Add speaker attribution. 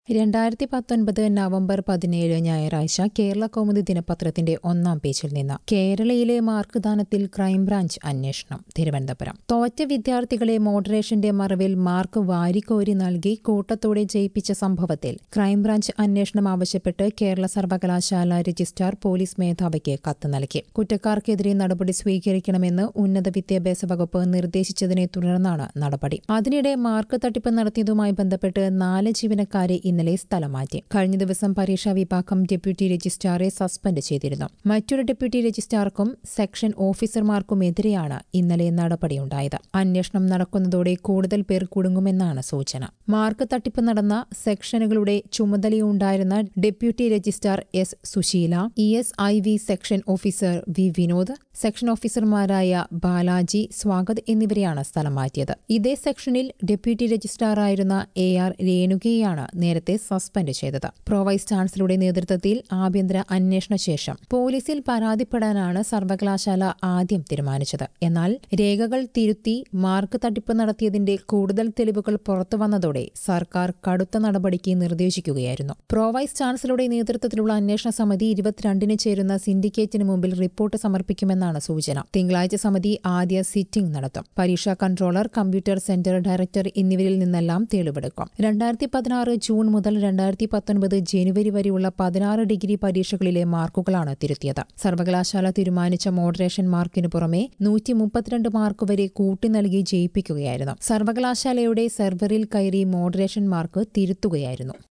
Speaker 1: രണ്ടായിരത്തി പത്തൊൻപത് നവംബർ പതിനേഴ് ഞായറാഴ്ച കേരള കൗമുദി ദിനപത്രത്തിന്റെ ഒന്നാം പേജിൽ നിന്ന് കേരളയിലെ മാർക്ക് ദാനത്തിൽ ക്രൈംബ്രാഞ്ച് അന്വേഷണം തിരുവനന്തപുരം തോറ്റ വിദ്യാർത്ഥികളെ മോഡറേഷന്റെ മറവിൽ മാർക്ക് വാരിക്കോരി നൽകി കൂട്ടത്തോടെ ജയിപ്പിച്ച സംഭവത്തിൽ ക്രൈംബ്രാഞ്ച് അന്വേഷണം ആവശ്യപ്പെട്ട് കേരള സർവകലാശാല രജിസ്ട്രാർ പോലീസ് മേധാവിക്ക് കത്ത് നൽകി കുറ്റക്കാർക്കെതിരെ നടപടി സ്വീകരിക്കണമെന്ന് ഉന്നത വിദ്യാഭ്യാസ വകുപ്പ് നിർദ്ദേശിച്ചതിനെ തുടർന്നാണ് നടപടി അതിനിടെ മാർക്ക് തട്ടിപ്പ് നടത്തിയതുമായി ബന്ധപ്പെട്ട് നാല് ജീവനക്കാരെ ഇന്നലെ സ്ഥലം മാറ്റി കഴിഞ്ഞ ദിവസം പരീക്ഷാ വിഭാഗം ഡെപ്യൂട്ടി രജിസ്ട്രാറെ സസ്പെൻഡ് ചെയ്തിരുന്നു മറ്റൊരു ഡെപ്യൂട്ടി രജിസ്ട്രാർക്കും സെക്ഷൻ ഓഫീസർമാർക്കുമെതിരെയാണ് ഇന്നലെ നടപടിയുണ്ടായത് അന്വേഷണം നടക്കുന്നതോടെ കൂടുതൽ പേർ കുടുങ്ങുമെന്നാണ് സൂചന മാർക്ക് തട്ടിപ്പ് നടന്ന സെക്ഷനുകളുടെ ചുമതലയുണ്ടായിരുന്ന deputy registrar S Susheela E S I V section officer V Vinod section ഓഫീസർമാരായ ബാലാജി സ്വാഗത് എന്നിവരെയാണ് സ്ഥലം മാറ്റിയത് ഇതേ സെക്ഷനിൽ ഡെപ്യൂട്ടി രജിസ്ട്രാറായിരുന്ന എ ആർ രേണുകയെയാണ് നേരത്തെ സസ്പെൻഡ് ചെയ്തത് പ്രോ വൈസ് ചാൻസലറുടെ നേതൃത്വത്തിൽ ആഭ്യന്തര അന്വേഷണ ശേഷം പോലീസിൽ പരാതിപ്പെടാനാണ് സർവകലാശാല ആദ്യം തീരുമാനിച്ചത് എന്നാൽ രേഖകൾ തിരുത്തി മാർക്ക് തട്ടിപ്പ് നടത്തിയതിന്റെ കൂടുതൽ തെളിവുകൾ പുറത്തുവന്നതോടെ സർക്കാർ കടുത്ത നടപടിക്ക് നിർദ്ദേശിക്കുകയായിരുന്നു പ്രോ വൈസ് ചാൻസലറുടെ നേതൃത്വത്തിലുള്ള അന്വേഷണ സമിതി ഇരുപത്തിരണ്ടിന് ചേരുന്ന സിൻഡിക്കേറ്റിന് മുമ്പിൽ റിപ്പോർട്ട് സമർപ്പിക്കുമെന്നാണ് സൂചന തിങ്കളാഴ്ച സമിതി ആദ്യ സിറ്റിംഗ് നടത്തും പരീക്ഷാ കൺട്രോളർ കമ്പ്യൂട്ടർ സെന്റർ ഡയറക്ടർ എന്നിവരിൽ നിന്നെല്ലാം തെളിവെടുക്കും രണ്ടായിരത്തി പതിനാറ് ജൂൺ മുതൽ രണ്ടായിരത്തി പത്തൊൻപത് ജനുവരി വരെയുള്ള പതിനാറ് ഡിഗ്രി പരീക്ഷകളിലെ മാർക്കുകളാണ് തിരുത്തിയത് സർവകലാശാല തീരുമാനിച്ച മോഡറേഷൻ മാർക്കിനു പുറമെ നൂറ്റി മുപ്പത്തിരണ്ട് മാർക്ക് വരെ കൂട്ടി നൽകി ജയിപ്പിക്കുകയായിരുന്നു സർവകലാശാലയുടെ സെർവറിൽ കയറി മോഡറേഷൻ മാർക്ക് തിരുത്തുകയായിരുന്നു